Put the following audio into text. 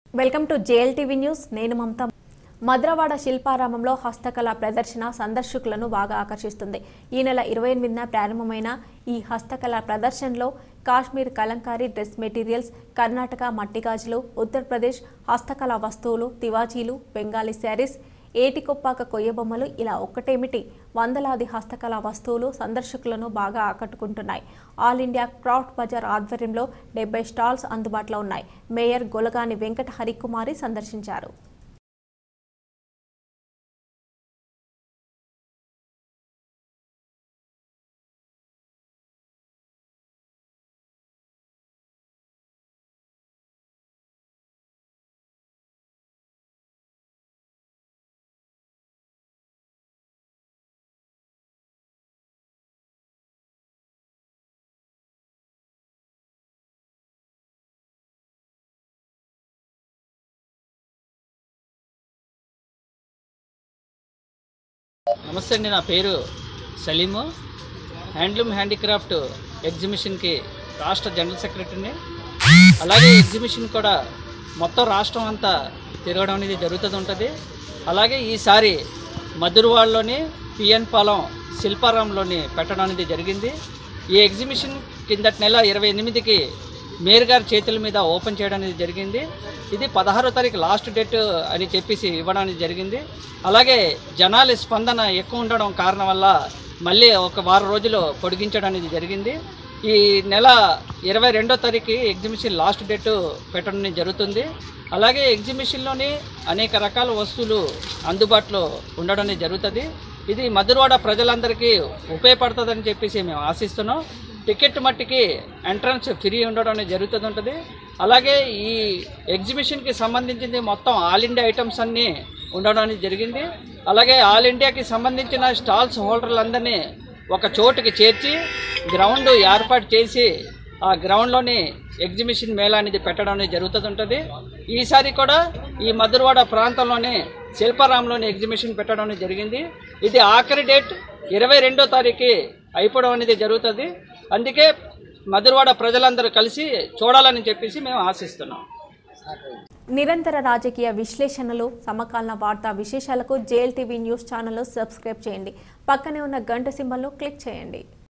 welcome to JLTV news నేను మమత మద్రవాడ శిల్పారామంలో హస్తకళ ప్రదర్శన సందర్శకులను బాగా ఆకర్షిస్తుంది ఈ నెల ఇరవై ఎనిమిదిన ప్రారంభమైన ఈ హస్తకళ ప్రదర్శనలో కాశ్మీర్ కలంకారీ డ్రెస్ మెటీరియల్స్ కర్ణాటక మట్టి గాజులు ఉత్తరప్రదేశ్ హస్తకళ వస్తువులు తివాచీలు బెంగాలీ శారీస్ ఏటికొప్పాక కొయ్య బొమ్మలు ఇలా ఒక్కటేమిటి వందలాది హస్తకళ వస్తువులు సందర్శకులను బాగా ఆకట్టుకుంటున్నాయి ఆల్ ఇండియా క్రాఫ్ట్ బజార్ ఆధ్వర్యంలో డెబ్బై స్టాల్స్ అందుబాటులో ఉన్నాయి మేయర్ గొలగాని వెంకట హరికుమారి సందర్శించారు నమస్తే అండి నా పేరు సలీము హ్యాండ్లూమ్ హ్యాండీక్రాఫ్ట్ ఎగ్జిబిషన్కి రాష్ట్ర జనరల్ సెక్రటరీని అలాగే ఎగ్జిబిషన్ కూడా మొత్తం రాష్ట్రం అంతా తిరగడం అనేది జరుగుతుంది ఉంటుంది అలాగే ఈసారి మధురవాడలోని పిఎన్ పాలెం శిల్పారాంలోని పెట్టడం అనేది జరిగింది ఈ ఎగ్జిబిషన్ కిందటి నెల ఇరవై ఎనిమిదికి మేయర్ గారి చేతుల మీద ఓపెన్ చేయడం అనేది జరిగింది ఇది పదహారో తారీఖు లాస్ట్ డేట్ అని చెప్పేసి ఇవ్వడం అనేది జరిగింది అలాగే జనాల స్పందన ఎక్కువ ఉండడం కారణం వల్ల మళ్ళీ ఒక వారం రోజులు పొడిగించడం అనేది జరిగింది ఈ నెల ఇరవై రెండో తారీఖు ఎగ్జిబిషన్ లాస్ట్ డేట్ పెట్టడం అనేది జరుగుతుంది అలాగే ఎగ్జిబిషన్లోని అనేక రకాల వస్తువులు అందుబాటులో ఉండడం అనేది జరుగుతుంది ఇది మధురవాడ ప్రజలందరికీ ఉపయోగపడుతుందని చెప్పేసి మేము ఆశిస్తున్నాం టికెట్ మట్టికి ఎంట్రన్స్ ఫ్రీ ఉండడం అనేది జరుగుతుంది ఉంటుంది అలాగే ఈ ఎగ్జిబిషన్కి సంబంధించింది మొత్తం ఆల్ ఇండియా ఐటమ్స్ అన్నీ ఉండడం అనేది జరిగింది అలాగే ఆల్ ఇండియాకి సంబంధించిన స్టాల్స్ హోల్డర్లందరినీ ఒక చోటుకి చేర్చి గ్రౌండ్ ఏర్పాటు చేసి ఆ గ్రౌండ్లోని ఎగ్జిబిషన్ మేళా అనేది పెట్టడం అనేది జరుగుతుంది ఉంటుంది ఈసారి కూడా ఈ మధురవాడ ప్రాంతంలోనే శిల్పారాంలోని ఎగ్జిబిషన్ పెట్టడం అనేది జరిగింది ఇది ఆఖరి డేట్ ఇరవై రెండో తారీఖు అయిపోవడం అనేది జరుగుతుంది అందుకే మధురవాడ ప్రజలందరూ కలిసి చూడాలని చెప్పేసి మేము ఆశిస్తున్నాం నిరంతర రాజకీయ విశ్లేషణలు సమకాలీన వార్తా విశేషాలకు జేఎల్టీవీ న్యూస్ ఛానల్ సబ్స్క్రైబ్ చేయండి పక్కనే ఉన్న గంట సింబల్ను క్లిక్ చేయండి